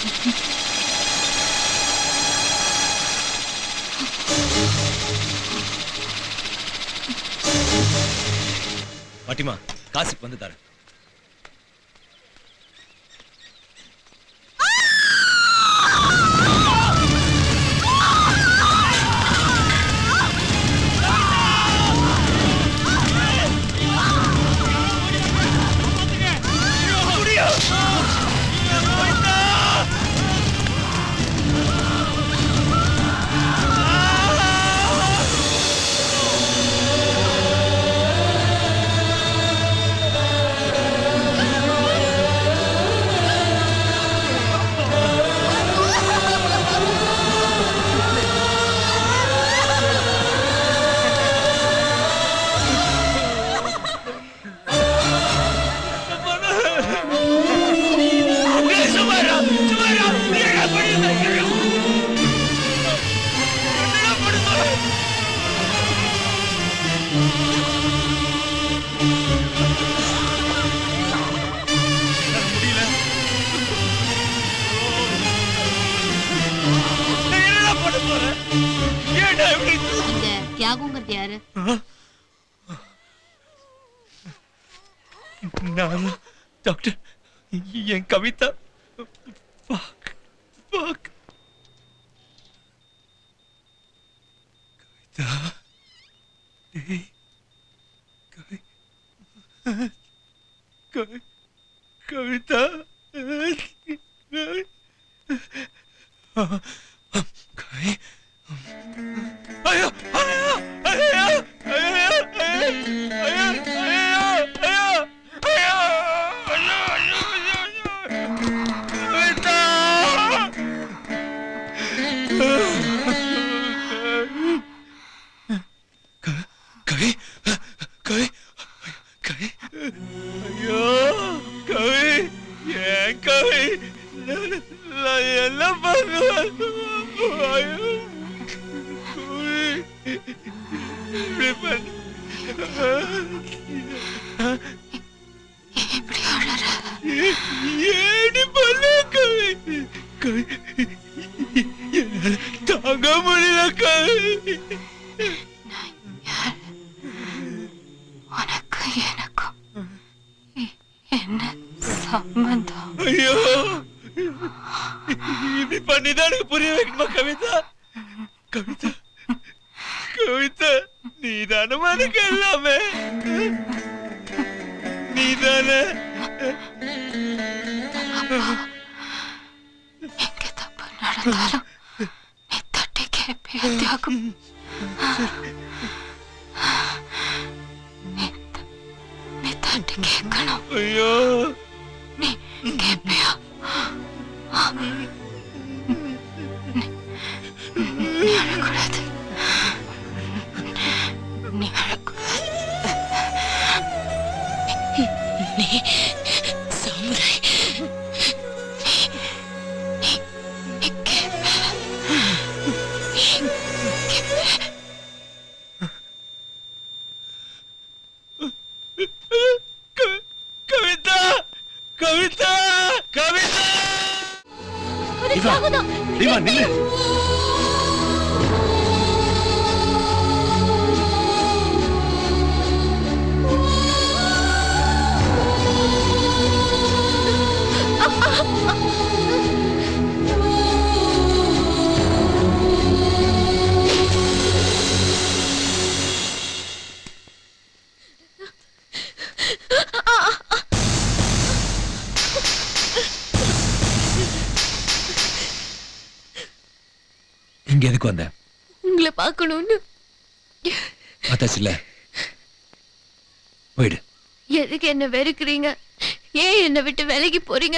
பாட்டிமா காசுக்கு வந்து தரேன் இந்த தியாகங்கிறது யாரு நான் டாக்டர் என் கவிதா fuck, fuck. கவிதா டேய் கவி கவி கவிதா கவி ஐயோ ஐயோ ஐயோ ஐயோ ஐயோ ஐயோ ஐயோ கவி கவி கவி ஐயோ கவி ஏன் கவி நான் நான் என்ன பண்ணுவேன் ஐயோ கவி இப்படி பண்ண ஏடி பண்ண கவி கவி என்னால தாங்க முடியல கவி உனக்கு எனக்கும் எ- என்ன சம்பந்தம் ஐயோ இப்படி பண்ணிதான் எனக்கு புரிய வைக்கணுமா கவிதா கவிதா கவிதா நீதானே எனக்கு எல்லாமே நீதானே எங்க தப்பு நடந்தாலும் நீ தட்டி கேட்பிய தியாகம் நீ த- நீ தட்டி கேட்கணும் ஐயோ நீ கேட்பியா நீ அழக்கூடாது நீ அழக்கூடாது நீ சாமுராய் நீ நீ கேட்ப நீ கேட்ப க- கவிதா கவிதா கவிதா தியாகம் தீவா நில்லு இங்க எதுக்கு வந்த உங்களை பார்க்கணும்னு பார்த்தாச்சுல்ல போயிடு எதுக்கு என்ன வெறுக்கிறீங்க ஏன் என்னை விட்டு விலகி போறீங்க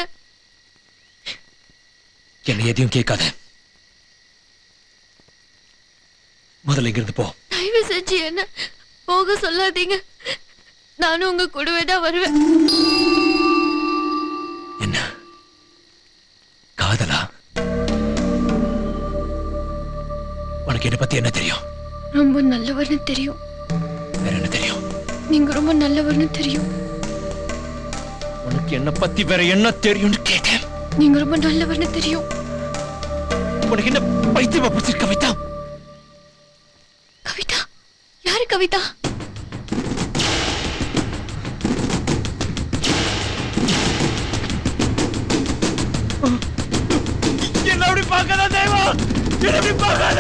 என்னை எதையும் கேட்காத முதல்ல இங்கிருந்து போ தயவு செஞ்சு என்ன போக சொல்லாதீங்க நானும் உங்க கூடவே தான் வருவேன் என்ன காதலா உனக்கு என்ன பத்தி என்ன தெரியும் ரொம்ப நல்லவர்னு தெரியும் வேற என்ன தெரியும் நீங்க ரொம்ப நல்லவர்னு தெரியும் உனக்கு என்ன பத்தி வேற என்ன தெரியும்னு கேட்டேன் நீங்க ரொம்ப நல்லவர்னு தெரியும் உனக்கு என்ன பைத்தியமா பிடிச்சிருக்க கவிதா கவிதா யாரு கவிதா என்ன அப்படி பார்க்காத தெய்வா என்ன அப்படி பார்க்காத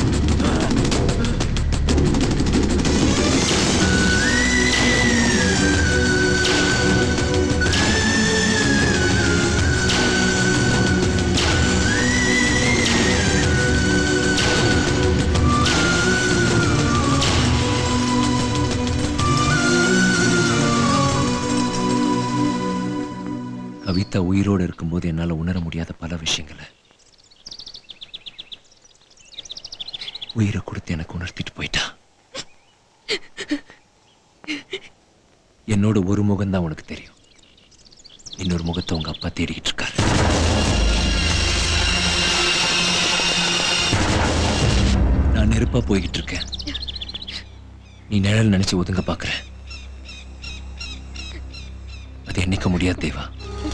கவிதா உயிரோடு இருக்கும்போது என்னால உணர முடியாத பல விஷயங்களை உயிரை கொடுத்து எனக்கு உணர்த்திட்டு போயிட்டா என்னோட ஒரு முகம்தான் உனக்கு தெரியும் இன்னொரு முகத்தை உங்க அப்பா தேடிக்கிட்டு இருக்காரு நான் நெருப்பா போய்கிட்டு இருக்கேன் நீ நிழல் நினைச்சு ஒதுங்க பாக்குற அது என்னைக்க முடியாது தேவா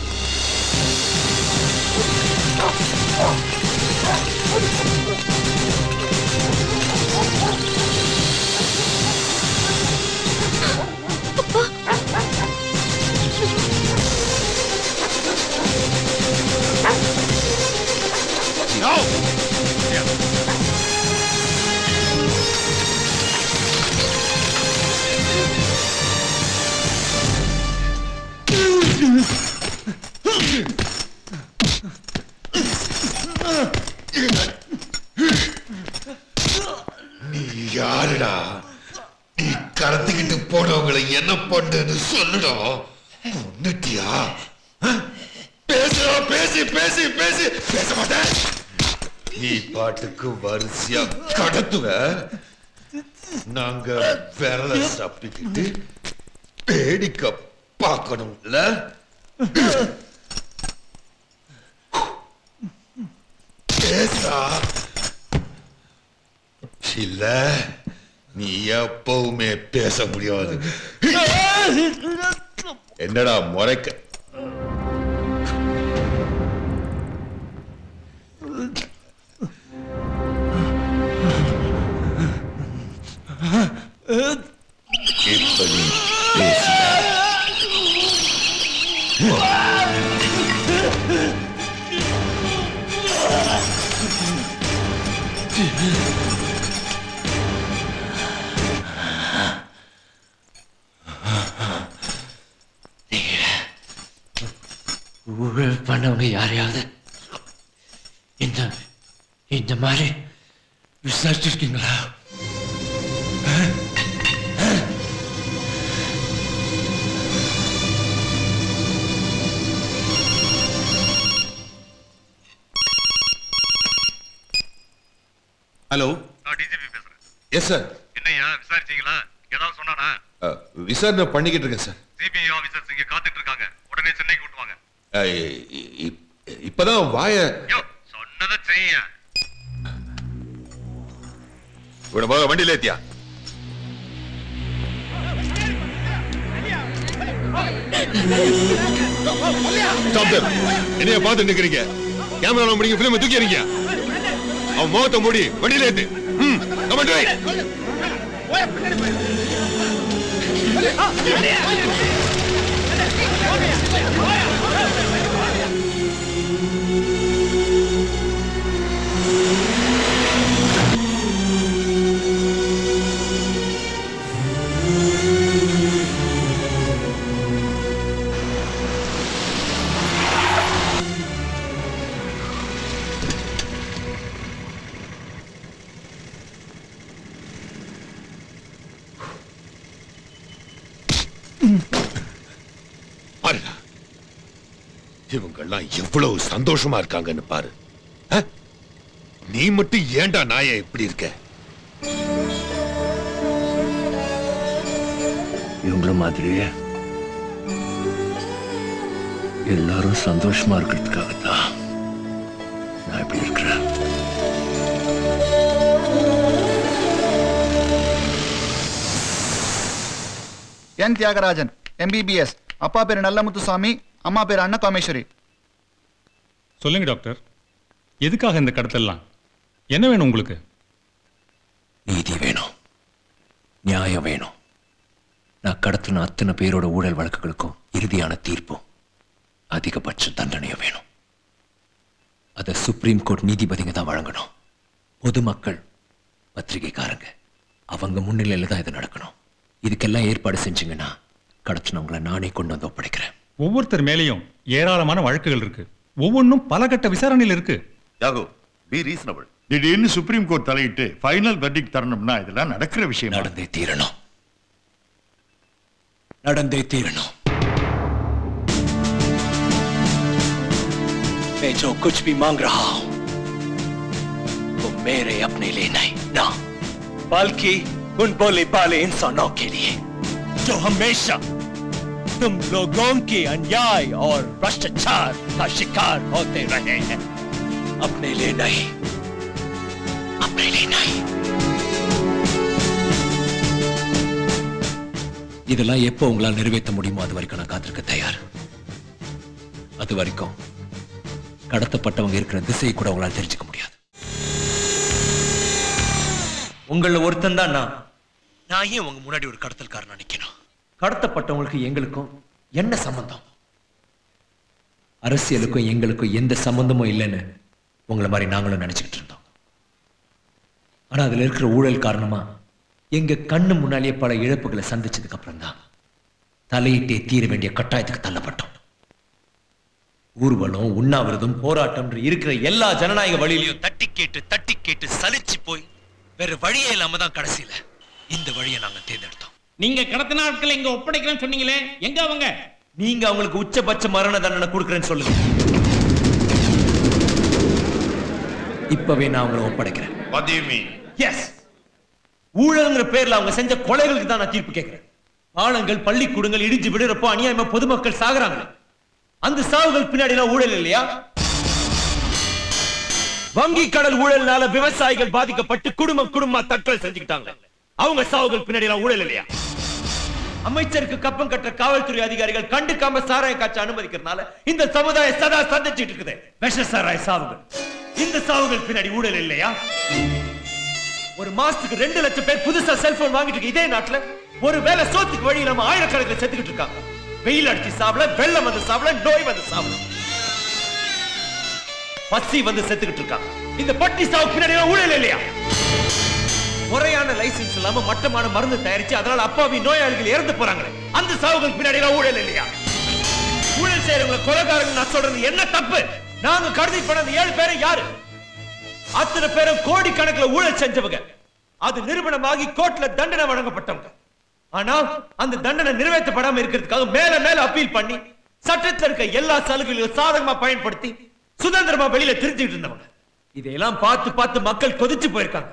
நீ யாருடா நீ கடத்திக்கிட்டு போனவங்களை என்ன பண்ணுன்னு சொல்லுடா கொன்னுட்டியா அஹ்? பேசுடா பேசி பேசி பேசி பேச மாட்டேன் நீ பாட்டுக்கு வரிசையா கடத்துவ நாங்க விரல சாப்பிட்டுக்கிட்டு வேடிக்கை பார்க்கணும்ல பேசா இல்ல நீ எப்பவுமே பேச முடியாது என்னடா முறைக்க இப்ப நீ பேசுற ஊழல் பண்ணவங்க யாரையாவது இந்த இந்த மாதிரி விசாரிச்சிருக்கீங்களா ஹலோ நான் டிஜிபி பேசுறேன் எஸ் சார் என்னய்யா விசாரிச்சீங்களா ஏதாவது சொன்னானா விசாரணை பண்ணிக்கிட்டு இருக்கேன் சார் சிபிஐ ஆபீசர்ஸ் இங்க காத்துட்டு இருக்காங்க உடனே சென்னைக்கு கூட்டு வாங்க அஹ், இ- இ- இப்பதான் வாய யோ சொன்னதை செய்ய இவனை முதல்ல வண்டியில ஏத்தியா Stop them. என்னைய பார்த்து நிக்கிறீங்க கேமரா முடிங்க பிலிம் தூக்கி எறிங்க அவன் முகத்தை மூடி வண்டியில ஏத்து ம் கமெண்ட் ரை பாருடா இவங்கெல்லாம் எவ்வளவு சந்தோஷமா இருக்காங்கன்னு பாரு அஹ்? நீ மட்டும் ஏன்டா நாய இப்படி இருக்க இவங்கள மாதிரியே எல்லாரும் சந்தோஷமா இருக்கிறதுக்காகத்தான் நான் இப்படி இருக்கிறேன் என் தியாகராஜன் எம்பிபிஎஸ் அப்பா பேரு நல்லமுத்துசாமி அம்மா பேரு அன்னகாமேஸ்வரி சொல்லுங்க டாக்டர் எதுக்காக இந்த கடத்தல்லாம் என்ன வேணும் உங்களுக்கு நீதி வேணும் நியாயம் வேணும் நான் கடத்தின அத்தனை பேரோட ஊழல் வழக்குகளுக்கும் இறுதியான தீர்ப்பும் அதிகபட்ச தண்டனையும் வேணும் அதை சுப்ரீம் கோர்ட் நீதிபதிங்க தான் வழங்கணும் பொதுமக்கள் பத்திரிகைக்காரங்க அவங்க முன்னிலையில தான் இது நடக்கணும் இதுக்கெல்லாம் ஏற்பாடு செஞ்சீங்கன்னா கடத்தினவங்களை நானே கொண்டு வந்து ஒப்படைக்கிறேன் ஒவ்வொருத்தர் மேலேயும் ஏராளமான வழக்குகள் இருக்கு ஒவ்வொன்றும் பல கட்ட விசாரணையில் இருக்கு யாகோ பி ரீசனபிள் திடீர்னு சுப்ரீம் கோர்ட் தலையிட்டு ஃபைனல் வெர்டிக் தரணும்னா இதெல்லாம் நடக்கிற விஷயம் நடந்தே தீரணும் நடந்தே தீரணும் मैं जो कुछ भी मांग रहा हूं वो मेरे अपने लिए नहीं ना बल्कि उन बोले बाले इंसानों के लिए जो हमेशा तुम लोगों के अन्याय और भ्रष्टाचार का शिकार होते रहे हैं अपने लिए नहीं अपने लिए नहीं இதெல்லாம் எப்போ உங்களால் நிறைவேற்ற முடியுமோ அது வரைக்கும் நான் காத்திருக்க தயார் அது வரைக்கும் கடத்தப்பட்டவங்க இருக்கிற திசையை கூட உங்களால் தெரிஞ்சுக்க முடியாது உங்கள ஒருத்தன் தான் நான் நான் ஏன் உங்க முன்னாடி ஒரு கடத்தல்காரனா நிக்கணும் கடத்தப்பட்டவங்களுக்கு எங்களுக்கும் என்ன சம்பந்தம் அரசியலுக்கும் எங்களுக்கும் எந்த சம்பந்தமும் இல்லைன்னு உங்களை மாதிரி நாங்களும் நினைச்சுக்கிட்டு இருந்தோம் ஆனா அதுல இருக்கிற ஊழல் காரணமா எங்க கண்ணு முன்னாலேயே பல இழப்புகளை சந்திச்சதுக்கு அப்புறம் தான் தலையிட்டே தீர வேண்டிய கட்டாயத்துக்கு தள்ளப்பட்டோம் ஊர்வலம் உண்ணாவிரதம் போராட்டம் இருக்கிற எல்லா ஜனநாயக வழியிலையும் தட்டி கேட்டு தட்டி கேட்டு சலிச்சு போய் வேற வழியே இல்லாம தான் கடைசியில இந்த வழியை நாங்க தேர்ந்தெடுத்தோம் நீங்க கடத்தின ஆட்களை இங்க ஒப்படைக்கிறேன்னு சொன்னீங்களே எங்க அவங்க நீங்க அவங்களுக்கு உச்சபட்ச மரண தண்டனை கொடுக்கறேன்னு சொல்லுங்க இப்பவே நான் அவங்களை ஒப்படைக்கிறேன் What do you mean? Yes ஊழல்ங்கிற பேர்ல அவங்க செஞ்ச கொலைகளுக்கு தான் நான் தீர்ப்பு கேட்கிறேன் பாலங்கள் பள்ளிக்கூடங்கள் இடிஞ்சு விடுறப்போ அநியாயமா பொதுமக்கள் சாகுறாங்க அந்த சாவுகள் பின்னாடி எல்லாம் ஊழல் இல்லையா வங்கி கடல் ஊழல்னால விவசாயிகள் பாதிக்கப்பட்டு குடும்பம் குடும்பமா தற்கொலை செஞ்சுக்கிட்டாங்க அவங்க சாவுகள் பின்னாடி எல்லாம் ஊழல் இல்லையா அமைச்சருக்கு கப்பம் கட்டுற காவல்துறை அதிகாரிகள் கண்டுக்காம சாராய காய்ச்ச அனுமதிக்கிறதுனால இந்த சமுதாயம் சதா சந்திச்சிட்டு இருக்குது விஷ சாராய சாவுகள் இந்த சாவுகள் பின்னாடி ஊழல் இல்லையா ஒரு மாசத்துக்கு ரெண்டு லட்சம் பேர் புதுசா செல்போன் வாங்கிட்டு இருக்க இதே நாட்டுல ஒரு வேளை சோத்துக்கு வழி இல்லாம ஆயிரக்கணக்கில் செத்துக்கிட்டு இருக்காங்க வெயில் அடிச்சு சாவல வெள்ளம் வந்து சாவல நோய் வந்து சாவல பசி வந்து செத்துக்கிட்டு இருக்காங்க இந்த பட்டி சாவு பின்னாடி ஊழல் இல்லையா முறையான லைசென்ஸ் இல்லாம மட்டமான மருந்து தயாரிச்சு அதனால அப்பாவி நோயாளிகள் இறந்து போறாங்களே அந்த சாவுகள் பின்னாடி ஊழல் இல்லையா ஊழல் செய்யறவங்க கொலைகாரங்க நான் சொல்றது என்ன தப்பு நாங்க கருதி பண்ணது ஏழு பேரும் யாரு அத்தனை பேரும் கோடி கணக்குல ஊழல் செஞ்சவங்க அது நிரூபணமாகி கோர்ட்ல தண்டனை வழங்கப்பட்டவங்க ஆனா அந்த தண்டனை நிறைவேற்றப்படாம இருக்கிறதுக்காக மேல மேல அப்பீல் பண்ணி சட்டத்துல இருக்க எல்லா சலுகைகளையும் சாதகமா பயன்படுத்தி சுதந்திரமா வெளியில தெரிஞ்சுட்டு இருந்தவங்க இதையெல்லாம் பார்த்து பார்த்து மக்கள் கொதிச்சு போயிருக்காங்க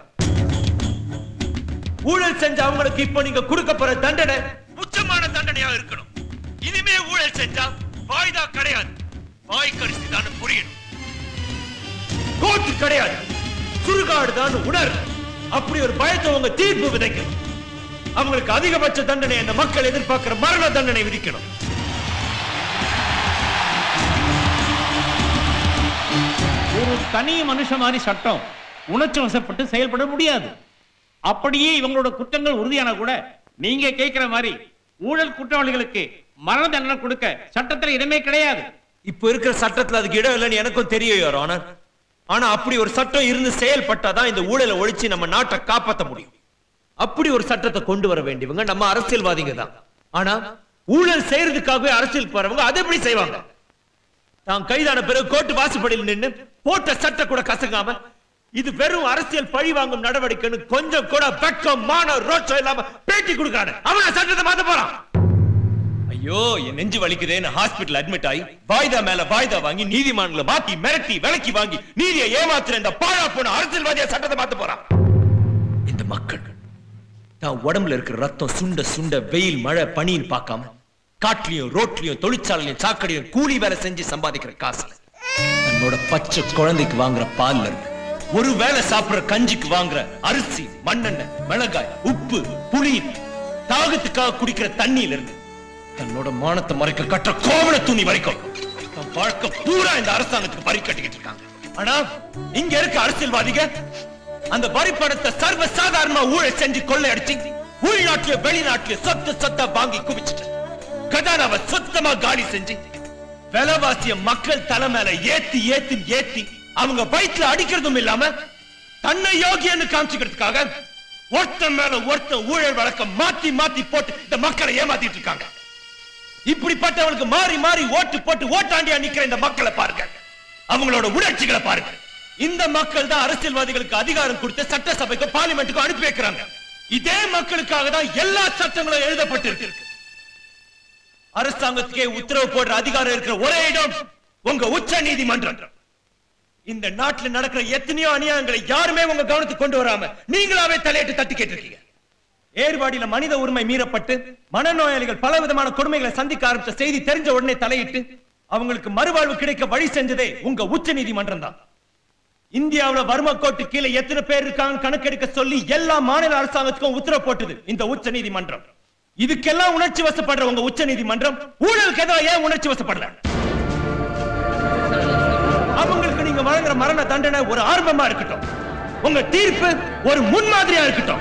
ஊழல் செஞ்ச அவங்களுக்கு இப்ப நீங்க கொடுக்க போற தண்டனை உச்சமான தண்டனையா இருக்கணும் இனிமே ஊழல் செஞ்சா வாய்தா கிடையாது வாய் கரிசி தான் புரியணும் கோர்ட்டு கிடையாது சுடுகாடு தான் உணர் அப்படி ஒரு பயத்தை உங்க தீர்ப்பு விதைக்கணும் அவங்களுக்கு அதிகபட்ச தண்டனை அந்த மக்கள் எதிர்பார்க்கிற மரண தண்டனை விதிக்கணும் ஒரு தனி மனுஷன் மாதிரி சட்டம் உணர்ச்சி வசப்பட்டு செயல்பட முடியாது அப்படியே இவங்களோட குற்றங்கள் உறுதியான கூட நீங்க கேட்கிற மாதிரி ஊழல் குற்றவாளிகளுக்கு மரண தண்டனை கொடுக்க சட்டத்துல இடமே கிடையாது இப்ப இருக்கிற சட்டத்துல அதுக்கு இடம் இல்லைன்னு எனக்கும் தெரியும் யோர் ஆனர் ஆனா அப்படி ஒரு சட்டம் இருந்து செயல்பட்டாதான் இந்த ஊழலை ஒழிச்சு நம்ம நாட்டை காப்பாத்த முடியும் அப்படி ஒரு சட்டத்தை கொண்டு வர வேண்டியவங்க நம்ம அரசியல்வாதிங்க தான் ஆனா ஊழல் செய்யறதுக்காகவே அரசியல் போறவங்க அதை எப்படி செய்வாங்க தான் கைதான பிறகு கோர்ட்டு வாசப்படியில் நின்னு போட்ட சட்ட கூட கசங்காம இது வெறும் அரசியல் பழி வாங்கும் நடவடிக்கைன்னு கொஞ்சம் கூட வெக்கம் மான ரோச்சம் இல்லாம பேட்டி கொடுக்கான அவன சட்டத்தை மாத்த போறான் ஐயோ என் நெஞ்சு வலிக்குதேன்னு ஹாஸ்பிடல் அட்மிட் ஆகி வாய்தா மேல வாய்தா வாங்கி நீதிமன்றங்களை மாத்தி மிரட்டி விலக்கி வாங்கி நீதியை ஏமாத்துற இந்த பாழா போன அரசியல்வாதிய சட்டத்தை மாத்த போறான் இந்த மக்கள் தான் உடம்புல இருக்கிற ரத்தம் சுண்ட சுண்ட வெயில் மழை பனின்னு பார்க்காம காட்டுலயும் ரோட்லயும் தொழிற்சாலையும் சாக்கடையும் கூலி வேலை செஞ்சு சம்பாதிக்கிற காசுல தன்னோட பச்சை குழந்தைக்கு வாங்குற பால்ல இருந்து ஒரு வேளை சாப்பிடுற கஞ்சிக்கு வாங்குற அரிசி மண்ணெண்ணெய் மிளகாய் உப்பு புளி தாகத்துக்காக குடிக்கிற தண்ணியில இருந்து தன்னோட மானத்தை மறைக்க கட்டுற கோவண துணி வரைக்கும் தன் வாழ்க்கை பூரா இந்த அரசாங்கத்துக்கு வரி கட்டிக்கிட்டு இருக்காங்க ஆனா இங்க இருக்க அரசியல்வாதிக அந்த வரி பணத்தை சர்வ சாதாரணமா ஊழல் செஞ்சு கொள்ளையடிச்சு உள்நாட்டுல வெளிநாட்டுல சொத்து சொத்தா வாங்கி குவிச்சிட்டு கஜானாவை சுத்தமா காலி செஞ்சு விலைவாசிய மக்கள் தலை மேல ஏத்தி ஏத்தி ஏத்தி அவங்க வயிற்றுல அடிக்கிறதும் இல்லாம தன்னை யோகியன்னு காமிச்சுக்கிறதுக்காக ஒருத்தன் மேல ஒருத்தன் ஊழல் வழக்கம் மாத்தி மாத்தி போட்டு இந்த மக்களை ஏமாத்திட்டு இருக்காங்க இப்படிப்பட்டவங்களுக்கு மாறி மாறி ஓட்டு போட்டு ஓட்டாண்டியா நிக்கிற இந்த மக்களை பாருங்க அவங்களோட உணர்ச்சிகளை பாருங்க இந்த மக்கள் தான் அரசியல்வாதிகளுக்கு அதிகாரம் கொடுத்து சட்டசபைக்கு பார்லிமெண்ட்டுக்கு அனுப்பி வைக்கிறாங்க இதே மக்களுக்காக தான் எல்லா சட்டங்களும் எழுதப்பட்டிருக்கு அரசாங்கத்துக்கே உத்தரவு போடுற அதிகாரம் இருக்கிற ஒரே இடம் உங்க உச்ச நீதிமன்றம் இந்த நாட்டுல நடக்கிற எத்தனையோ அநியாயங்களை யாருமே உங்க கவனத்துக்கு கொண்டு வராம நீங்களாவே தலையிட்டு தட்டி கேட்டிருக்கீங்க ஏர்வாடியில மனித உரிமை மீறப்பட்டு மனநோயாளிகள் பல விதமான கொடுமைகளை சந்திக்க ஆரம்பிச்ச செய்தி தெரிஞ்ச உடனே தலையிட்டு அவங்களுக்கு மறுவாழ்வு கிடைக்க வழி செஞ்சதே உங்க உச்ச நீதிமன்றம் தான் இந்தியாவுல வறுமை கோட்டு கீழே எத்தனை பேர் இருக்காங்க கணக்கெடுக்க சொல்லி எல்லா மாநில அரசாங்கத்துக்கும் உத்தரவு போட்டது இந்த உச்ச நீதிமன்றம் இதுக்கெல்லாம் உணர்ச்சி வசப்படுற உங்க உச்ச நீதிமன்றம் ஊழலுக்கு எதிராக ஏன் உணர்ச்சி வசப்படல அவங்களுக்கு நீங்க வழங்குற மரண தண்டனை ஒரு ஆர்வமா இருக்கட்டும் உங்க தீர்ப்பு ஒரு முன்மாதிரியா இருக்கட்டும்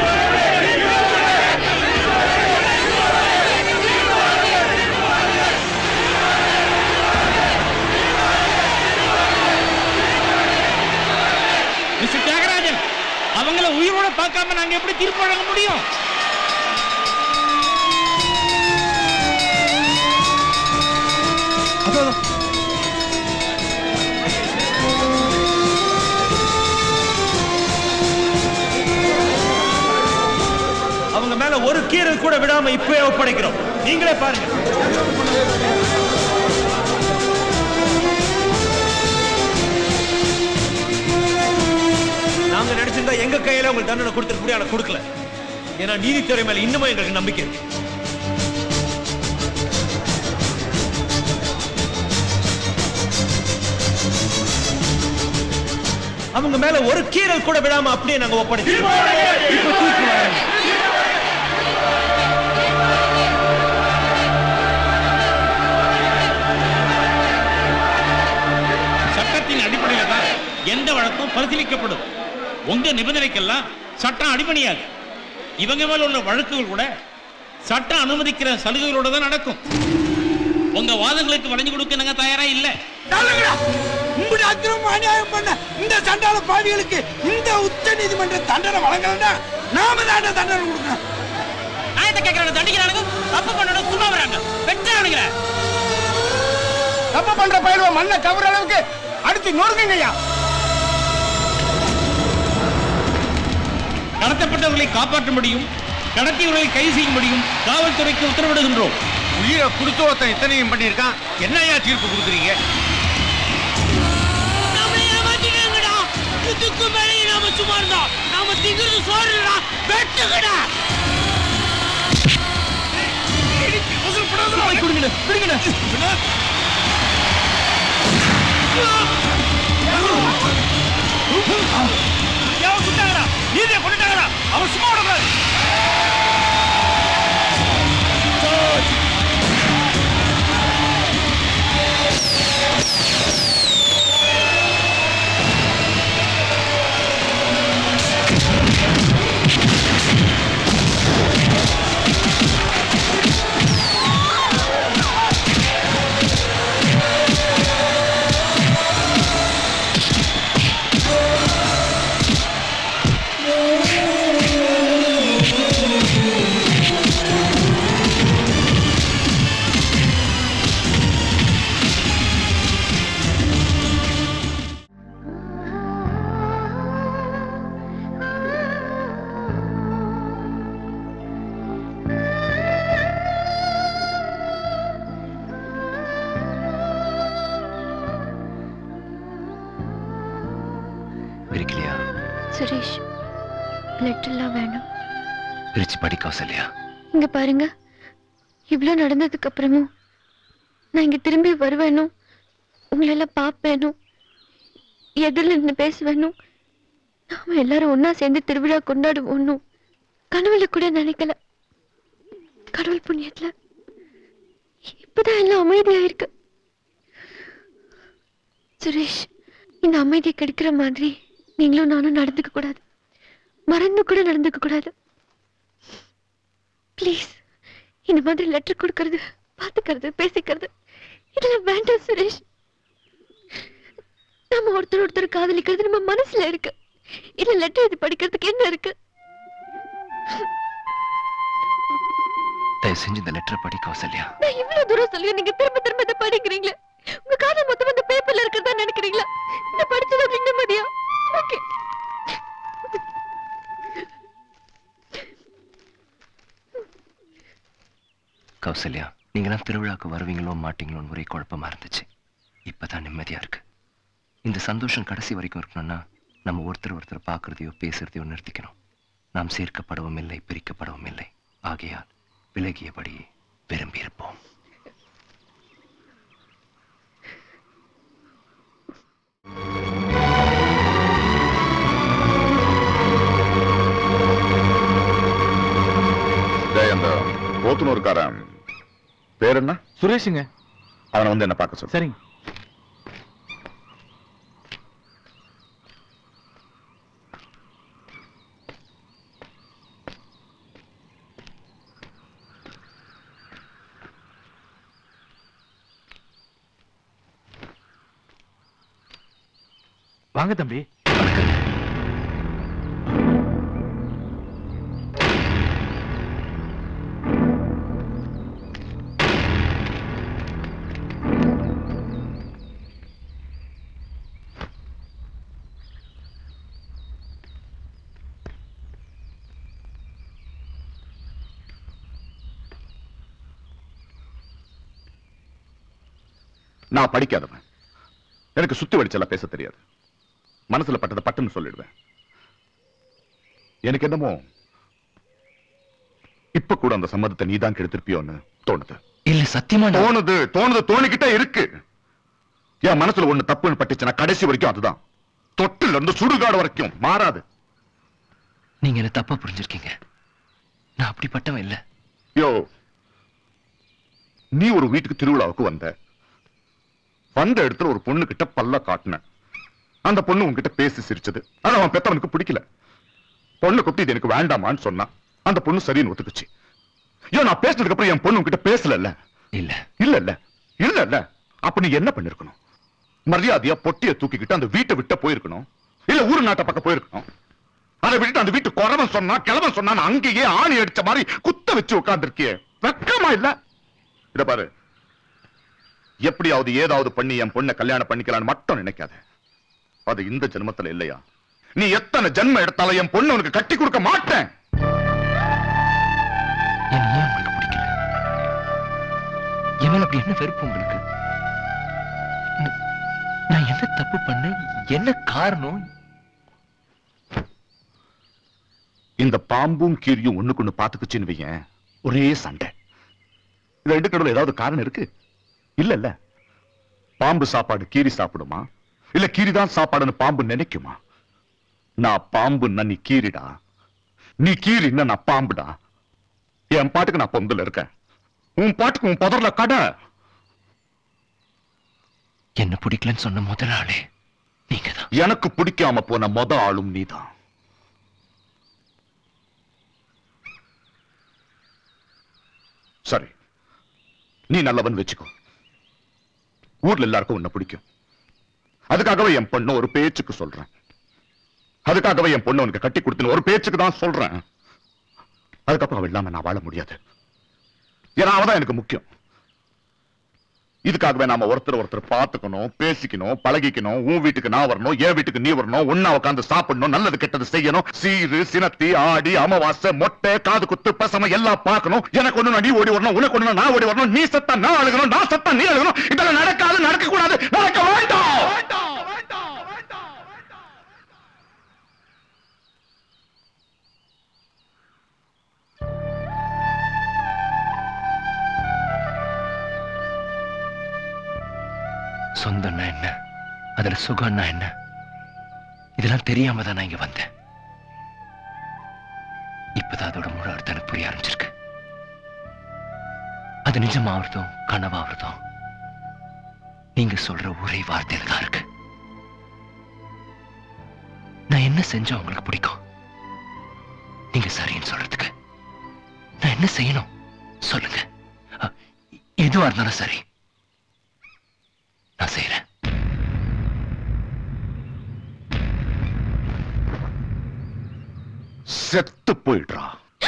மிஸ்டர் தியாகராஜன் அவங்கள உயிரோட பார்க்காம நாங்க எப்படி தீர்ப்பு வழங்க முடியும் அவங்க மேல ஒரு கீரல் கூட விடாம இப்பவே ஒப்படைக்கிறோம் நீங்களே பாருங்க நாங்க நினைச்சிருந்தா எங்க கையில உங்களுக்கு தண்டனை கொடுத்துருக்க முடியும் ஆனா கொடுக்கல ஏன்னா நீதித்துறை மேல இன்னமும் எங்களுக்கு நம்பிக்கை இருக்கு அவங்க மேல ஒரு கீரல் கூட விடாம அப்படியே நாங்க ஒப்படைச்சிருக்கோம் இப்ப தூக்கு வராங்க சட்டத்தின் அடிப்படையில் தான் எந்த வழக்கும் பரிசீலிக்கப்படும் உங்க நிபந்தனைக்கெல்லாம் சட்டம் அடிபணியாது இவங்க மேல உள்ள வழக்குகள் கூட சட்டம் அனுமதிக்கிற சலுகைகளோட தான் நடக்கும் உங்க வாதங்களுக்கு வளைஞ்சு கொடுக்க நாங்க தயாரா இல்ல உங்களுடைய அக்கிரமம் அநியாயம் பண்ண இந்த சண்டாள பாவிகளுக்கு இந்த உச்ச நீதிமன்ற தண்டனை வழங்கலன்னா நாம தானே தண்டனை கொடுக்கணும் ஆயத்தை கேட்கறவங்க தண்டிக்கிறானுங்க தப்பு பண்ணணும் சும்மா வராங்க வெட்டானுங்க தப்பு பண்ற பயிலுவ மண்ணை கவர அளவுக்கு அடுத்து நொறுங்குங்கய்யா கடத்தப்பட்டவர்களை காப்பாற்ற முடியும் கடத்தியவர்களை கைது செய்ய முடியும் காவல்துறைக்கு உத்தரவிடுகின்றோம் உயிரை கொடுத்து ஒருத்தன் இத்தனையும் பண்ணியிருக்கான் என்னையா தீர்ப்பு கொடுக்குறீங்க இதுக்கு மேலேயே நாம சும்மா இருந்தோம் நாம திங்கிறது சோறுடா வெட்டுகடா நீதியை கொண்டுட்டாங்களா அவன் சும்மா விடக்கூடாது பிரிக்கலையா சுரேஷ் லெட்டர்லாம் வேணும் பிரிச்சு படி கௌசல்யா இங்க பாருங்க இவ்ளோ நடந்ததுக்கு அப்புறமும் நான் இங்க திரும்பி வருவேனும் உங்களெல்லாம் பார்ப்பேனும் எதிரில் நின்று பேசுவேனும் நாம எல்லாரும் ஒண்ணா சேர்ந்து திருவிழா கொண்டாடுவோனும் கனவுல கூட நினைக்கல கடவுள் புண்ணியத்துல இப்பதான் எல்லாம் அமைதியா இருக்கு சுரேஷ் இந்த அமைதியை கெடுக்கிற மாதிரி நீங்களும் நானும் நடந்துக்க கூடாது மறந்து கூட நடந்துக்க கூடாது ப்ளீஸ் இந்த மாதிரி லெட்டர் கொடுக்கறது பாத்துக்கிறது பேசிக்கிறது இதெல்லாம் வேண்டாம் சுரேஷ் நம்ம ஒருத்தர் ஒருத்தர் காதலிக்கிறது நம்ம மனசுல இருக்கு இல்ல லெட்டர் இது படிக்கிறதுக்கு என்ன இருக்கு தயவு செஞ்சு இந்த லெட்டரை படி கௌசல்யா நான் இவ்வளவு தூரம் சொல்லியும் நீங்க திரும்ப திரும்ப இதை படிக்கிறீங்களே உங்க காதல் மொத்தம் இந்த பேப்பர்ல இருக்கிறதா நினைக்கிறீங்களா இதை படிச்சது உங்களுக்கு நிம்மதியா ஓகே கௌசல்யா நீங்களாம் திருவிழாக்கு வருவீங்களோ மாட்டீங்களோன்னு ஒரே குழப்பமா இருந்துச்சு இப்பதான் நிம்மதியா இருக்கு இந்த சந்தோஷம் கடைசி வரைக்கும் இருக்கணும்னா நம்ம ஒருத்தர் ஒருத்தர் பார்க்கறதையோ பேசுறதையோ நிறுத்திக்கணும் நாம் சேர்க்கப்படவும் இல்லை பிரிக்கப்படவும் இல்லை ஆகையால் விலகியபடி விரும்பியிருப்போம் டேய் அந்த போத்துனூர்காரன் பேர் என்ன சுரேஷுங்க அவனை வந்து என்ன பார்க்க சொல்லு சரிங்க வாங்க தம்பி நான் படிக்காதவன் எனக்கு சுத்தி வடிச்செல்லாம் பேச தெரியாது மனசுல பட்டதை பட்டுன்னு சொல்லிடுவேன் எனக்கு என்னமோ இப்ப கூட அந்த சம்மதத்தை நீதான் கெடுத்திருப்பியோன்னு தோணுது இல்ல சத்தியமா நான்- தோணுது தோணுது தோணிக்கிட்டே இருக்கு என் மனசுல ஒண்ணு தப்புன்னு பட்டுச்சுன்னா கடைசி வரைக்கும் அதுதான் தொட்டில இருந்து சுடுகாடு வரைக்கும் மாறாது நீங்க என்ன தப்பா புரிஞ்சிருக்கீங்க நான் அப்படிப்பட்டவன் இல்ல யோ நீ ஒரு வீட்டுக்கு திருவிழாவுக்கு வந்த வந்த இடத்துல ஒரு பொண்ணு கிட்ட பல்ல காட்டின அந்த பொண்ணு உன்கிட்ட பேசி சிரிச்சது ஆனா அவன் பெத்தவனுக்கு பிடிக்கல பொண்ணு கூப்பிட்டு இது எனக்கு வேண்டாமான்னு சொன்னா அந்த பொண்ணு சரின்னு ஒத்துக்குச்சு ஐயோ நான் பேசினதுக்கு அப்புறம் என் பொண்ணு உன்கிட்ட பேசல இல்ல இல்ல இல்ல இல்ல இல்ல அப்ப நீ என்ன பண்ணிருக்கணும் மரியாதையா பொட்டிய தூக்கிக்கிட்டு அந்த வீட்டை விட்ட போயிருக்கணும் இல்ல ஊர் நாட்டை பக்கம் போயிருக்கணும் அதை விட்டுட்டு அந்த வீட்டு குறவன் சொன்னா கிழவன் சொன்னா அங்கேயே ஆணி அடிச்ச மாதிரி குத்த வச்சு உட்கார்ந்துருக்கியே வெக்கமா இல்ல இத பாரு எப்படியாவது ஏதாவது பண்ணி என் பொண்ணை கல்யாணம் பண்ணிக்கலாம்னு மட்டும் நினைக்காத அது இந்த ஜென்மத்துல இல்லையா நீ எத்தனை ஜென்மம் எடுத்தாலும் என் பொண்ணு உனக்கு கட்டி கொடுக்க மாட்டேன் என்ன ஏன் உங்களுக்கு பிடிக்கல என் மேல அப்படி என்ன வெறுப்பு உங்களுக்கு ந- நான் என்ன தப்பு பண்ணேன் என்ன காரணம் இந்த பாம்பும் கீரியும் ஒண்ணுக்கு ஒண்ணு பாத்துக்குச்சுன்னு வையேன் ஒரே சண்டை இது ரெண்டு கடவுள் ஏதாவது காரணம் இருக்கு இல்ல இல்ல பாம்பு சாப்பாடு கீரி சாப்பிடுமா இல்ல கீரி தான் சாப்பாடுன்னு பாம்பு நினைக்குமா நான் பாம்புன்னா நீ கீரிடா நீ கீரின்னா நான் பாம்புடா என் பாட்டுக்கு நான் பொந்துல இருக்கேன் உன் பாட்டுக்கு உன் புதர்ல கடை என்ன பிடிக்கலன்னு சொன்ன முதல் ஆளே எனக்கு பிடிக்காம போன மொத ஆளும் நீதான் சரி நீ நல்லவன் வச்சுக்கோ ஊர்ல எல்லாருக்கும் உன்னை பிடிக்கும் அதுக்காகவே என் பொண்ணு ஒரு பேச்சுக்கு சொல்றேன் அதுக்காகவே என் பொண்ணு உனக்கு கட்டி கொடுத்துன்னு ஒரு பேச்சுக்கு தான் சொல்றேன் அதுக்கப்புறம் அவ இல்லாம நான் வாழ முடியாது ஏன்னா அவதான் எனக்கு முக்கியம் இதுக்காகவே நாம ஒருத்தர் ஒருத்தர் பார்த்துக்கணும் பேசிக்கணும் பழகிக்கணும் உன் வீட்டுக்கு நான் வரணும் என் வீட்டுக்கு நீ வரணும் ஒன்னா உட்கார்ந்து சாப்பிடணும் நல்லது கெட்டது செய்யணும் சீரு சினத்தி ஆடி அமாவாசை மொட்டை காது குத்து பசம எல்லாம் பார்க்கணும் எனக்கு ஒண்ணு நீ ஓடி வரணும் உனக்கு ஒண்ணு நான் ஓடி வரணும் நீ சத்தா நான் அழுகணும் நான் சத்தா நீ அழுகணும் இதெல்லாம் நடக்காது நடக்க கூடாது நடக்க வேண்டாம் சொந்தம்னா என்ன அதுல சுகம்னா என்ன இதெல்லாம் தெரியாம தான் நான் இங்க வந்தேன் இப்பதான் அதோட முழு அர்த்தம் எனக்கு புரிய ஆரம்பிச்சிருக்கு அது நிஜமாவதும் கனவாவதும் நீங்க சொல்ற ஒரே வார்த்தையில தான் இருக்கு என்ன செஞ்சா உங்களுக்கு பிடிக்கும் நீங்க சரின்னு சொல்றதுக்கு நான் என்ன செய்யணும் சொல்லுங்க அ, எதுவா இருந்தாலும் சரி நான் செய்யறேன் செத்து போயிடுறா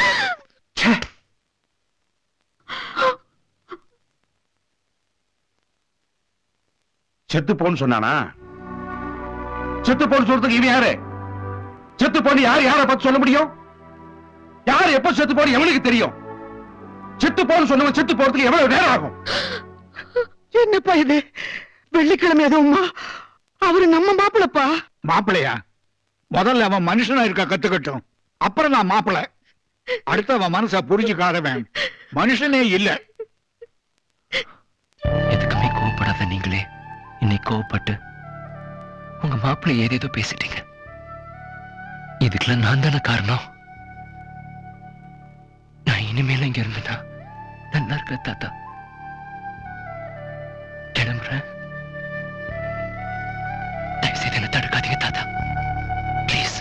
செத்து போன்னு சொன்னானா செத்து போன்னு சொல்றதுக்கு இவன் யாரு செத்து போன்னு யார் யாரை பார்த்து சொல்ல முடியும் யார் எப்ப செத்து போன்னு எவனுக்கு தெரியும் செத்து போன்னு சொன்னவன் செத்து போறதுக்கு எவ்வளவு நேரம் ஆகும் என்னப்பா இது வெள்ளிக்கிழமை அதுவும்மா அவரு நம்ம மாப்பிளப்பா மாப்பிளையா முதல்ல அவன் மனுஷனா இருக்க கத்துக்கட்டும் அப்புறம் நான் மாப்பிள அடுத்து அவன் மனச புரிஞ்சுக்காதவன் மனுஷனே இல்ல எதுக்குமே கோவப்படாத நீங்களே இன்னைக்கு கோவப்பட்டு உங்க மாப்பிள்ளை ஏதேதோ பேசிட்டீங்க இதுக்கெல்லாம் நான் தானே காரணம் நான் இனிமேல இங்க இருந்தேன்னா நல்லா இருக்கிற தாத்தா கிளம்புறேன் தயவு செய்து என்ன தடுக்காதீங்க தாத்தா ப்ளீஸ்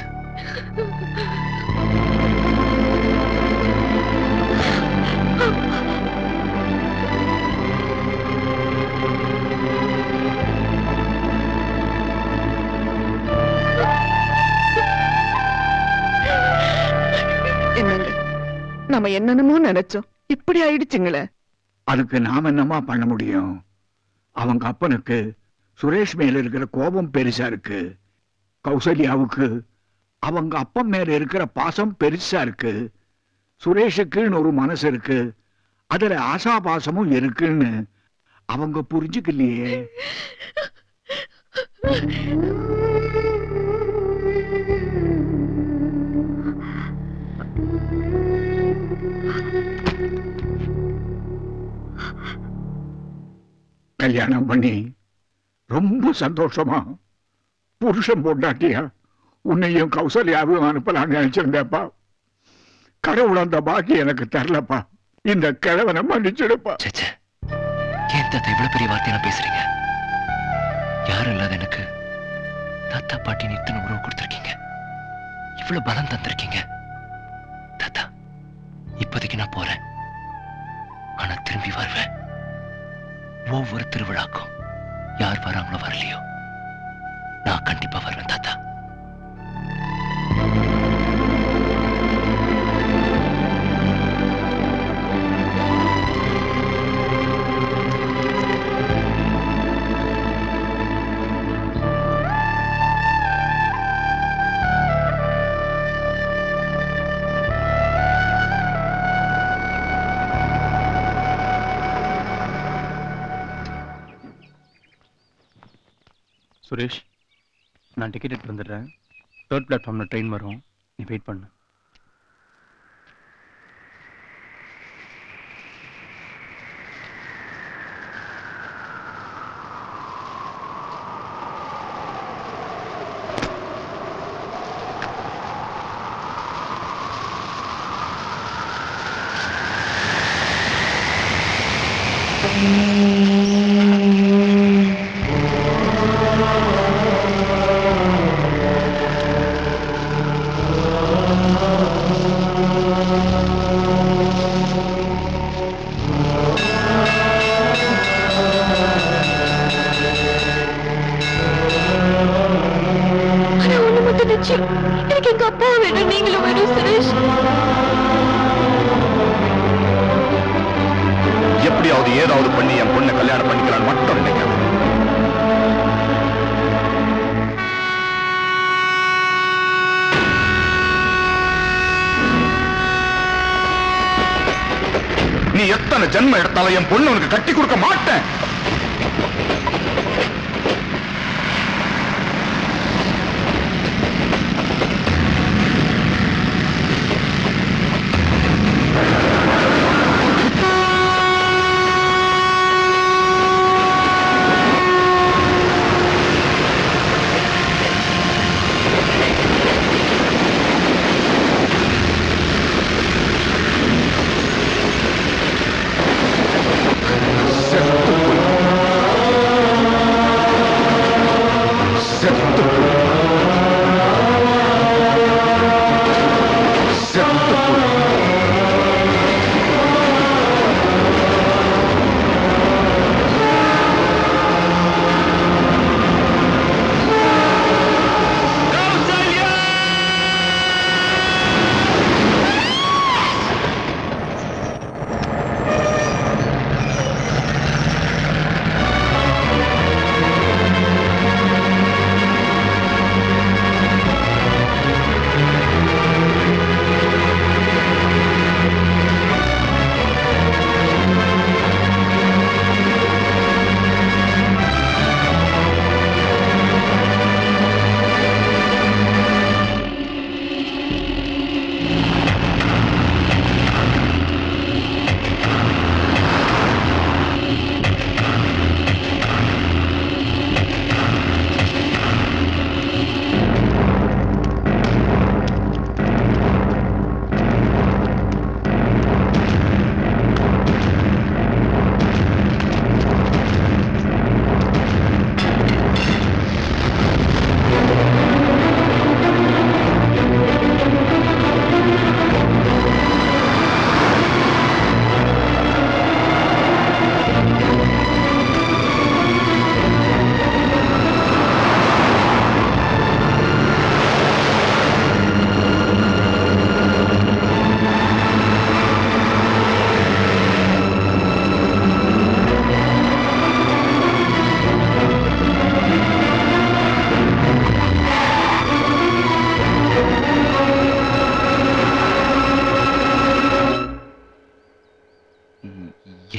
என்னங்க நம்ம என்னென்னமோ நினைச்சோம் இப்படி ஆயிடுச்சுங்களே அதுக்கு நாம என்னமா பண்ண முடியும் அவங்க அப்பனுக்கு சுரேஷ் மேல இருக்கிற கோபம் பெருசா இருக்கு கௌசல்யாவுக்கு அவங்க அப்பன் மேல இருக்கிற பாசம் பெருசா இருக்கு சுரேஷுக்குன்னு ஒரு மனசு இருக்கு அதுல ஆசாபாசமும் இருக்குன்னு அவங்க புரிஞ்சுக்கலையே கல்யாணம் பண்ணி ரொம்ப சந்தோஷமா புருஷன் பொண்டாட்டியா உன்னையும் கௌசல்யாவையும் அனுப்பலாம்னு நினைச்சிருந்தேப்பா கடவுள் அந்த பாக்கி எனக்கு தரலப்பா இந்த கிழவனை மன்னிச்சிடுப்பா சேச்சே ஏன் தாத்தா இவ்வளவு பெரிய வார்த்தையெல்லாம் பேசுறீங்க யாரும் இல்லாத எனக்கு தாத்தா பாட்டின்னு இத்தனை உறவு கொடுத்துருக்கீங்க இவ்வளவு பலம் தந்திருக்கீங்க தாத்தா இப்போதைக்கு நான் போறேன் ஆனா திரும்பி வருவேன் ஒவ்வொரு திருவிழாக்கும் யார் வராங்களோ வரலையோ நான் கண்டிப்பா வருவேன் தாத்தா சுரேஷ் நான் டிக்கெட் எடுத்து வந்துடுறேன் தேர்ட் பிளாட்ஃபார்மில் ட்ரெயின் வரும் நீ வெயிட் பண்ணு ஆனா ஒண்ணு மட்டும் நிச்சயம் எனக்கு எங்க அப்பா வேணும் நீங்களும் வேணும் சுரேஷ் எப்படியாவது ஏதாவது பண்ணி என் பொண்ணை கல்யாணம் பண்ணிக்கலான்னு மட்டும் நினைக்கிறேன் நீ எத்தனை ஜென்மம் எடுத்தாலும் என் பொண்ணு உனக்கு கட்டி கொடுக்க மாட்டேன் செத்து போய்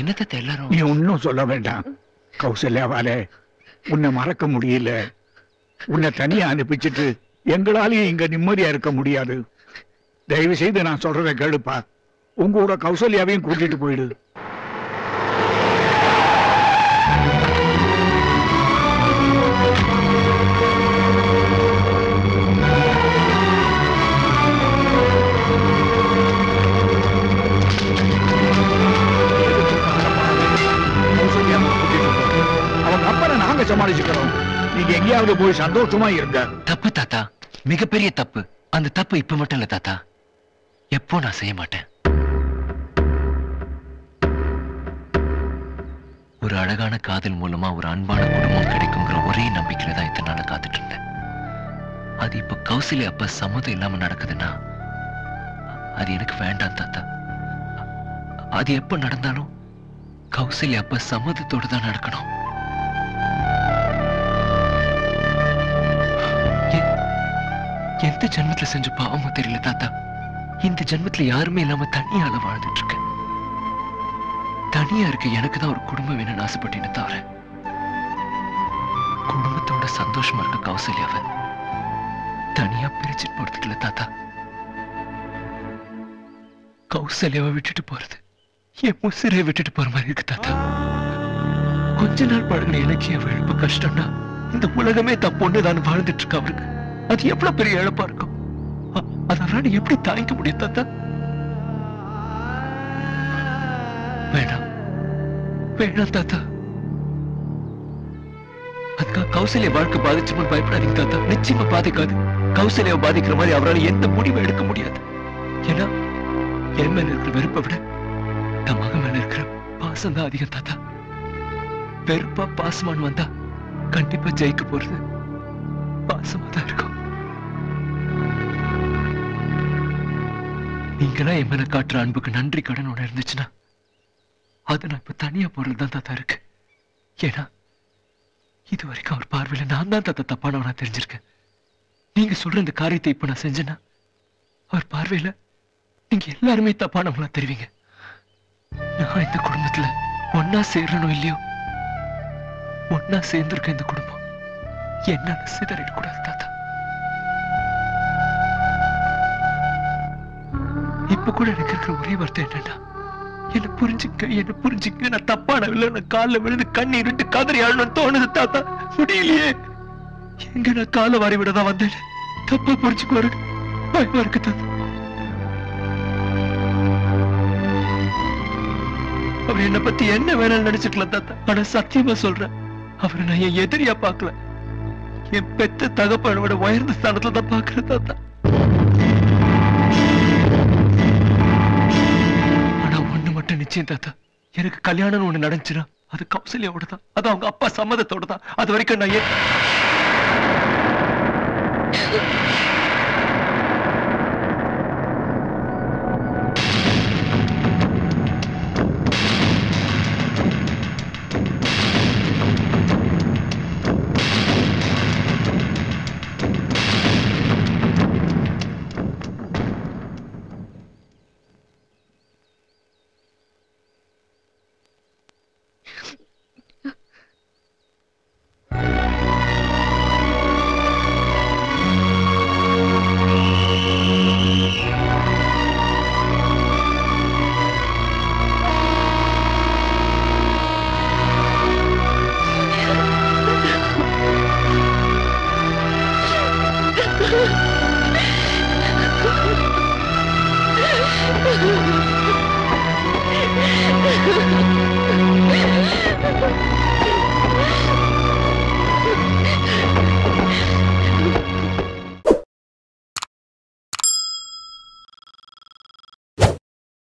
என்ன தாத்தா எல்லாரும் நீ ஒன்னும் சொல்ல வேண்டாம் கௌசல்யாவாலே உன்னை மறக்க முடியல உன்னை தனியா அனுப்பிச்சிட்டு எங்களாலேயும் இங்க நிம்மதியா இருக்க முடியாது தயவு செய்து நான் சொல்றதை கேளுப்பா உங்க கூட கௌசல்யாவையும் கூட்டிட்டு போயிடு கௌசல்யாவை கூட்டிட்டு போ. அவங்க அப்பனை நாங்க சமாளிச்சுக்கிறோம் நீங்க எங்கேயாவது போய் சந்தோஷமா இருங்க தப்பு தாத்தா மிகப்பெரிய தப்பு அந்த தப்பு இப்ப மட்டும் இல்ல தாத்தா எப்போ நான் செய்ய மாட்டேன் ஒரு அழகான காதல் மூலமா ஒரு அன்பான குடும்பம் கிடைக்குங்கிற ஒரே நம்பிக்கையில தான் இத்தனை நாள் காத்துட்டு இருந்தேன் அது இப்ப கௌசல்யா அப்ப சம்மதம் இல்லாம நடக்குதுன்னா அது எனக்கு வேண்டாம் தாத்தா அது எப்ப நடந்தாலும் கௌசல்யா அப்ப சம்மதத்தோட தான் நடக்கணும் எ- எந்த ஜென்மத்துல செஞ்ச பாவமோ தெரியல தாத்தா இந்த ஜென்மத்துல யாருமே இல்லாம தனியால வாழ்ந்துட்டு இருக்கேன் தனியா இருக்க எனக்கு தான் ஒரு குடும்பம் வேணும்னு ஆசைப்பட்டேன்னு தவிர குடும்பத்தோட சந்தோஷமா இருக்க கௌசல்யாவை தனியா பிரிச்சுட்டு போறதுக்கு இல்ல தாத்தா கௌசல்யாவை விட்டுட்டு போறது என் முசிறை விட்டுட்டு போற மாதிரி இருக்கு தாத்தா கொஞ்ச நாள் பழகின எனக்கு என் இழப்பு கஷ்டம்னா இந்த உலகமே தான் பொண்ணுதான் வாழ்ந்துட்டு இருக்கு அவருக்கு அது எவ்வளவு பெரிய இழப்பா இருக்கும் அ- அதெல்லாம் நீ எப்படி தாங்கிக்க முடியும் தாத்தா வேணாம் வேணாம் தாத்தா அதுக்காக கௌசல்யா வாழ்க்கை பாதிச்சுன்னு பயப்படாதீங்க தாத்தா நிச்சயமா பாதிக்காது கௌசல்யாவை பாதிக்கிற மாதிரி அவரால் எந்த முடிவும் எடுக்க முடியாது ஏன்னா என் மேல இருக்கிற வெறுப்பை விட என் மகன் மேல இருக்கிற பாசம் தான் அதிகம் தாத்தா வெறுப்பா பாசமான் வந்தா கண்டிப்பா ஜெயிக்க போறது பாசமா தான் இருக்கும் நீங்களாம் என் மேல காட்டுற அன்புக்கு நன்றி கடன் ஒண்ணு இருந்துச்சுன்னா அது நான் இப்ப தனியா போறது தான் தாத்தா இருக்கு ஏன்னா இது வரைக்கும் அவர் பார்வையில நான் தான் தாத்தா தப்பானவனா தெரிஞ்சிருக்கேன் நீங்க சொல்ற இந்த காரியத்தை இப்ப நான் செஞ்சேன்னா அவர் பார்வையில நீங்க எல்லாருமே தப்பானவங்களா தெரிவிங்க நான் இந்த குடும்பத்துல ஒன்னா சேரணும் இல்லையோ ஒன்னா சேர்ந்திருக்க இந்த குடும்பம் என்னால சிதறிடக்கூடாது தாத்தா இப்ப கூட எனக்கு இருக்கிற ஒரே வார்த்தை என்னன்னா என்ன புரிஞ்சுக்க என்ன புரிஞ்சுக்க நான் தப்பானவில்லை நான் காலில் விழுந்து கண்ணீர் விட்டு கதறி ஆடணும்னு தோணுது தாத்தா முடியலையே எங்க நான் காலை வாரி விட தான் வந்தேன் தப்பா புரிஞ்சுக்குவாரு பயமா இருக்கு தாத்தா அவர் என்ன பத்தி என்ன வேணாலும் நினைச்சுக்கலாம் தாத்தா ஆனா சத்தியமா சொல்றேன் அவரை நான் என் எதிரியா பார்க்கல என் பெத்த தகப்பனோட உயர்ந்த ஸ்தானத்துல தான் பாக்குறேன் தாத்தா ஆனா ஒண்ணு மட்டும் நிச்சயம் தாத்தா எனக்கு கல்யாணம்னு ஒண்ணு நடந்துச்சுன்னா அது கௌசல்யாவோட தான் அது அவங்க அப்பா சம்மதத்தோட தான் அது வரைக்கும் நான் ஏன் Ha ha ha!